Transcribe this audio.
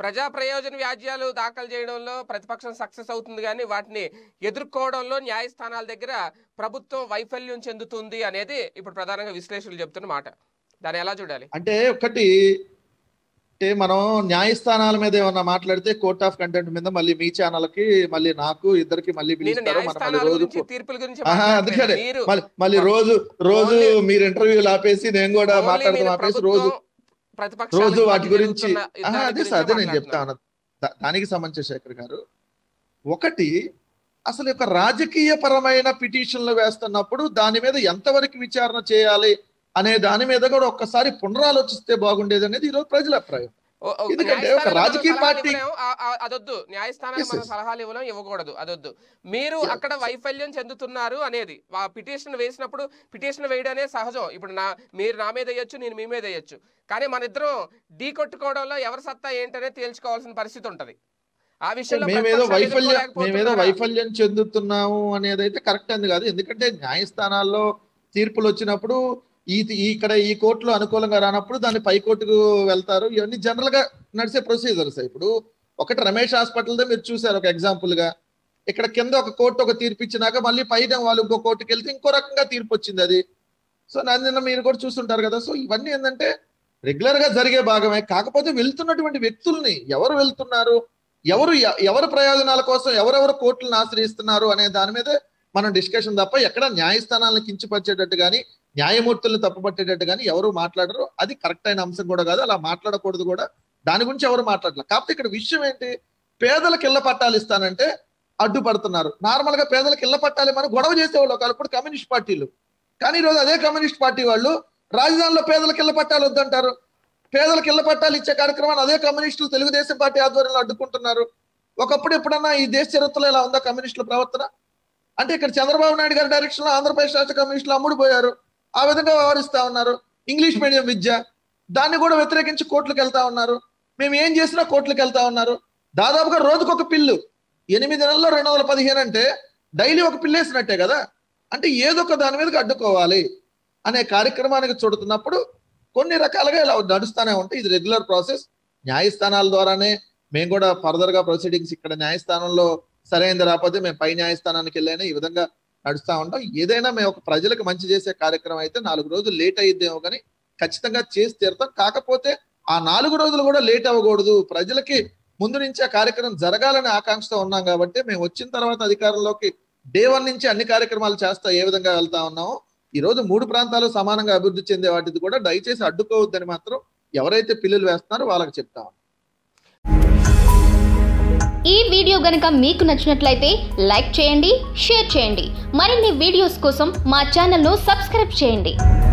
ప్రజా ప్రయోజన వ్యాజ్యాలు దాఖలు చేయడంలో ప్రతిపక్షం సక్సెస్ అవుతుంది కానీ వాటిని ఎదుర్కోవడంలో న్యాయస్థానాల దగ్గర ప్రభుత్వం వైఫల్యం చెందుతుంది అనేది ఇప్పుడు ప్రధానంగా విశ్లేషకులు చెప్తున్న మాట దాన్ని ఎలా చూడాలి అంటే ఒకటి అంటే మనం న్యాయస్థానాల మీద ఏమన్నా మాట్లాడితే కోర్ట్ ఆఫ్ కంటెంట్ మీద మళ్ళీ మీ ఛానల్ కి మళ్ళీ నాకు ఇద్దరికి మళ్ళీ నేను పిలుస్తారు మనం మళ్ళీ న్యాయస్థానాల రోజు గురించి తీర్పుల గురించి ఆహా, మాట్లాడట్లేదు. అందుకనే మీరు మళ్ళీ మళ్ళీ రోజు రోజు Only- మీరు ఇంటర్వ్యూలు ఆపేసి నేను కూడా ఓన్లీ మాట్లాడదాం మీరు ఆపేసి ప్రభుత్వం, రోజు ప్రతిపక్షాలకు రోజు వాటి మధ్య గురించి జరుగుతున్న ఆహా, యుద్ధాల అదే గురించే సార్ అదే నేను చెప్తా మాట్లాడుతున్నారు. ఉన్నా దా- దానికి సంబంధించి శేఖర్ గారు ఒకటి అసలు ఒక రాజకీయ పరమైన పిటిషన్లు వేస్తున్నప్పుడు దాని మీద ఎంతవరకు విచారణ చేయాలి అనే దాని మీద కూడా ఒక్కసారి పునరాలోచిస్తే బాగుండేది అనేది ఈరోజు ప్రజల అభిప్రాయం ఓ- ఓ- ఎందుకంటే ఒక న్యాయస్థానానికి మనం రాజకీయ సలహాలు పార్టీ- ఇవ్వలేము. ఆ- ఆ- అదొద్దు న్యాయస్థానానికి Yes, మనం yes. సలహాలు ఇవ్వలేం ఇవ్వకూడదు అదొద్దు మీరు Yeah. అక్కడ వైఫల్యం చెందుతున్నారు అనేది ఆ పిటిషన్ వేసినప్పుడు పిటిషన్ వేయడం అనేది సహజం ఇప్పుడు నా మీరు నా మీద వేయొచ్చు నేను మీ మీద వేయొచ్చు కానీ మన ఇద్దరం ఢీ కొట్టుకోవడంలో ఎవరి సత్తా ఏంటనేది తేల్చుకోవాల్సిన పరిస్థితి ఉంటది ఆ విషయంలో మేమేదో ప్రతిపక్షాలు వైఫల్యం మేమేదో ఎదుర్కోలేకపోతున్నారా? వైఫల్యం చెందుతున్నాము అనేది అయితే కరెక్ట్ అంది కాదు ఎందుకంటే న్యాయస్థానాల్లో తీర్పులు వచ్చినప్పుడు ఈ ఈ- ఇక్కడ ఈ కోర్టులో అనుకూలంగా రానప్పుడు దాన్ని పై కోర్టుకు వెళ్తారు ఇవన్నీ జనరల్ గా నడిచే ప్రొసీజర్స్ ఇప్పుడు ఒకటి రమేష్ హాస్పిటల్దే మీరు చూసారు ఒక ఎగ్జాంపుల్ గా ఇక్కడ కింద ఒక కోర్టు ఒక తీర్పు ఇచ్చినాక మళ్ళీ పైన వాళ్ళు ఇంకో కోర్టుకి వెళ్తే ఇంకో రకంగా తీర్పు వచ్చింది అది సో నిన్న మీరు కూడా చూస్తుంటారు కదా సో ఇవన్నీ ఏంటంటే రెగ్యులర్ గా జరిగే భాగమే కాకపోతే వెళ్తున్నటువంటి వ్యక్తుల్ని ఎవరు వెళ్తున్నారు ఎవరు ఎ- ఎవరి ప్రయోజనాల కోసం ఎవరెవరు కోర్టులను ఆశ్రయిస్తున్నారు అనే దాని మీద మనం డిస్కషన్ తప్ప ఎక్కడ న్యాయస్థానాలను కించపరిచేటట్టు కానీ న్యాయమూర్తులను తప్పుపట్టేటట్టు కానీ ఎవరు మాట్లాడరు అది కరెక్ట్ అయిన అంశం కూడా కాదు అలా మాట్లాడకూడదు కూడా దాని గురించి ఎవరు మాట్లాడలేదు కాకపోతే ఇక్కడ విషయం ఏంటి పేదలకు ఇళ్ల పట్టాలు ఇస్తానంటే అడ్డుపడుతున్నారు నార్మల్ గా పేదలకు ఇళ్ల పట్టాలి మనం గొడవ చేసేవాళ్ళు ఒకప్పుడు కమ్యూనిస్ట్ పార్టీలు కానీ ఈరోజు అదే కమ్యూనిస్ట్ పార్టీ వాళ్ళు రాజధానిలో పేదలకు ఇళ్ల పట్టాలు వద్దంటారు పేదలకు ఇళ్ల పట్టాలు ఇచ్చే కార్యక్రమాన్ని అదే కమ్యూనిస్టులు తెలుగుదేశం పార్టీ ఆధ్వర్యంలో అడ్డుకుంటున్నారు ఒకప్పుడు ఎప్పుడన్నా ఈ దేశ చరిత్రలో ఇలా ఉందా కమ్యూనిస్టుల ప్రవర్తన అంటే ఇక్కడ చంద్రబాబు నాయుడు గారి డైరెక్షన్ లో ఆంధ్రప్రదేశ్ రాష్ట్ర కమ్యూనిస్టులు అమ్ముడుపోయారు ఆ విధంగా వ్యవహరిస్తా ఉన్నారు ఇంగ్లీష్ మీడియం విద్య దాన్ని కూడా వ్యతిరేకించి కోర్టులకు వెళ్తా ఉన్నారు మేము ఏం చేసినా కోర్టులకు వెళ్తా ఉన్నారు దాదాపుగా రోజుకొక పిల్లు ఎనిమిది నెలల్లో రెండు వందల పదిహేను అంటే డైలీ ఒక పిల్లు వేసినట్టే కదా అంటే ఏదో ఒక దాని మీదకి అడ్డుకోవాలి అనే కార్యక్రమానికి చూడుతున్నప్పుడు కొన్ని రకాలుగా ఇలా నడుస్తూనే ఉంటాయి ఇది రెగ్యులర్ ప్రాసెస్ న్యాయస్థానాల ద్వారానే మేము కూడా ఫర్దర్ గా ప్రొసీడింగ్స్ ఇక్కడ న్యాయస్థానంలో సరైనది రాకపోతే మేము పై న్యాయస్థానానికి వెళ్ళైనా ఈ విధంగా నడుస్తూ ఉంటాం ఏదైనా మేము ఒక ప్రజలకు మంచి చేసే కార్యక్రమం అయితే నాలుగు రోజులు లేట్ అయ్యిద్దేమో కానీ ఖచ్చితంగా చేసి తీరుతాం కాకపోతే ఆ నాలుగు రోజులు కూడా లేట్ అవ్వకూడదు ప్రజలకి ముందు నుంచి ఆ కార్యక్రమం జరగాలని ఆకాంక్షతో ఉన్నాం కాబట్టి మేము వచ్చిన తర్వాత అధికారంలోకి డే వన్ నుంచి అన్ని కార్యక్రమాలు చేస్తా ఏ విధంగా వెళ్తా ఉన్నామో ఈ రోజు మూడు ప్రాంతాలు సమానంగా అభివృద్ధి చెందే వాటిది కూడా దయచేసి అడ్డుకోవద్దని మాత్రం ఎవరైతే పిల్లలు వేస్తున్నారో వాళ్ళకి చెప్తా ఉన్నాం. ఈ వీడియో గనక మీకు నచ్చినట్లయితే లైక్ చేయండి షేర్ చేయండి మరిన్ని వీడియోస్ కోసం మా ఛానల్ను సబ్స్క్రైబ్ చేయండి